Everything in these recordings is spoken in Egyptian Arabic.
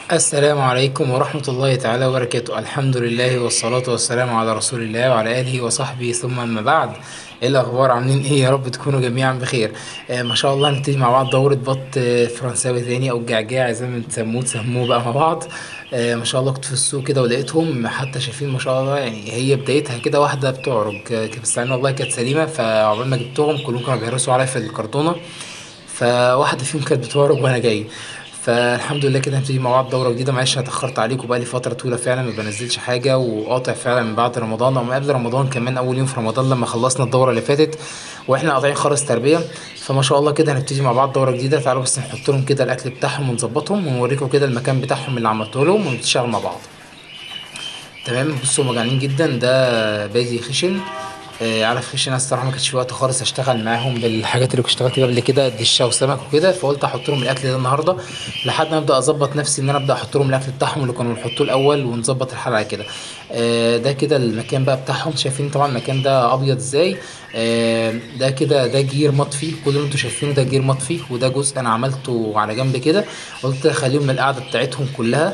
السلام عليكم ورحمة الله تعالى وبركاته الحمد لله والصلاة والسلام على رسول الله وعلى آله وصحبه ثم أما بعد ايه الأخبار عاملين ايه يا رب تكونوا جميعا بخير آه ما شاء الله نبتدي مع بعض دورة بط آه، فرنساوي تاني أو الجعجاع زي ما تسموه تسموه بقى مع بعض آه ما شاء الله كنت في السوق كده ولقيتهم حتى شايفين ما شاء الله يعني هي بدايتها كده واحدة بتعرج آه، كانت بس والله كانت سليمة فعقبال ما جبتهم كلهم كانوا بيهرسوا عليا في الكرتونة فواحدة فيهم كانت بتعرج وانا جاي فالحمد لله كده هنبتدي مع بعض دورة جديدة معلش أنا اتأخرت عليكم بقالي فترة طويلة فعلا ما بنزلش حاجة وقاطع فعلا من بعد رمضان أو من قبل رمضان كمان أول يوم في رمضان لما خلصنا الدورة اللي فاتت وإحنا قاطعين خالص تربية فما شاء الله كده هنبتدي مع بعض دورة جديدة تعالوا بس نحط لهم كده الأكل بتاعهم ونظبطهم ونوريكم كده المكان بتاعهم اللي عملته لهم ونشتغل مع بعض تمام بصوا هما جعانين جدا ده باجي خشن آه عارف خشن انا الصراحه ما كانش في وقت خالص اشتغل معاهم بالحاجات اللي كنت اشتغلت بيها قبل كده دشه وسمك وكده فقلت احط لهم الاكل ده النهارده لحد ما ابدا اظبط نفسي ان انا ابدا احط لهم الاكل بتاعهم اللي كانوا بنحطوه الاول ونظبط الحلقه على كده آه ده كده المكان بقى بتاعهم شايفين طبعا المكان ده ابيض ازاي آه ده كده ده جير مطفي كل اللي انتوا شايفينه ده جير مطفي وده جزء انا عملته على جنب كده قلت اخليهم القعده بتاعتهم كلها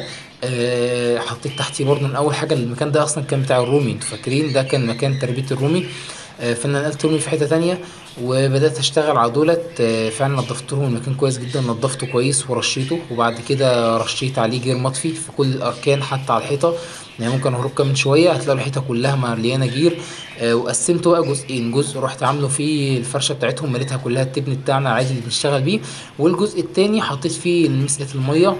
آه، حطيت تحتيه برضه من اول حاجه المكان ده اصلا كان بتاع الرومي انتوا فاكرين ده كان مكان تربيه الرومي آه، فانا نقلت رومي في حته تانية وبدات اشتغل على دولت آه، فعلا نضفت لهم المكان كويس جدا نضفته كويس ورشيته وبعد كده رشيت عليه جير مطفي في كل الاركان حتى على الحيطه يعني ممكن اهرب كمان شويه هتلاقوا الحيطه كلها مليانه جير آه، وقسمته بقى جزئين جزء رحت عامله فيه الفرشه بتاعتهم مليتها كلها التبن بتاعنا العادي اللي بنشتغل بيه والجزء التاني حطيت فيه مسقه الميه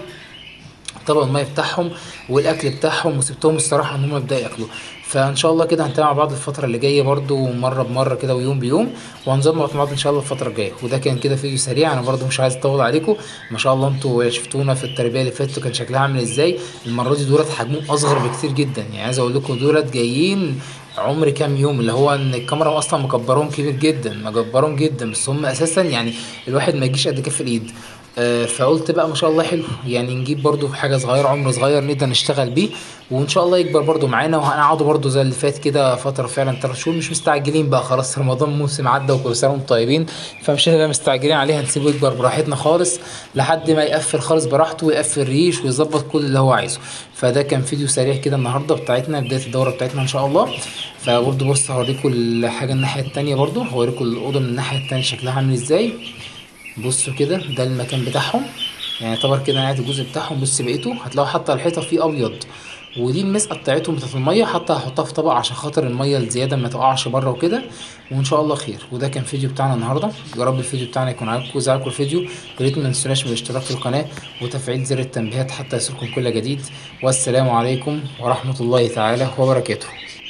طبق الميه بتاعهم والاكل بتاعهم وسبتهم الصراحه ان هم يبداوا ياكلوا فان شاء الله كده هنتابع مع بعض الفتره اللي جايه برضو مره بمره كده ويوم بيوم وهنظبط مع بعض ان شاء الله الفتره الجايه وده كان كده فيديو سريع انا برضو مش عايز اطول عليكم ما شاء الله انتوا شفتونا في التربيه اللي فاتت كان شكلها عامل ازاي المره دي دولت حجمهم اصغر بكتير جدا يعني عايز اقول لكم دولت جايين عمر كام يوم اللي هو ان الكاميرا اصلا مكبرهم كبير جدا مكبرهم جدا بس هم اساسا يعني الواحد ما يجيش قد كف الايد آه، فقلت بقى ما شاء الله حلو يعني نجيب برضو حاجه صغيره عمر صغير نقدر نشتغل بيه وان شاء الله يكبر برضو معانا وهنقعدوا برضو زي اللي فات كده فتره فعلا ثلاث شهور مش مستعجلين بقى خلاص رمضان موسم عدى وكل سنه وانتم طيبين فمش هنبقى مستعجلين عليه هنسيبه يكبر براحتنا خالص لحد ما يقفل خالص براحته ويقفل ريش ويظبط كل اللي هو عايزه فده كان فيديو سريع كده النهارده بتاعتنا بدايه الدوره بتاعتنا ان شاء الله فبرضو بص هوريكم الحاجه الناحيه التانيه برضو هوريكم الاوضه من الناحيه التانيه شكلها عامل ازاي بصوا كده ده المكان بتاعهم يعني يعتبر كده انا قاعد الجزء بتاعهم بص بقيته هتلاقوا حتى الحيطه فيه ابيض ودي المسقه بتاعتهم بتاعت الميه حتى هحطها في طبق عشان خاطر الميه الزياده ما تقعش بره وكده وان شاء الله خير وده كان فيديو بتاعنا النهارده يا رب الفيديو بتاعنا يكون عاجبكم اذا عجبكم الفيديو يا ريت ما تنسوناش من الاشتراك في القناه وتفعيل زر التنبيهات حتى يصلكم كل جديد والسلام عليكم ورحمه الله تعالى وبركاته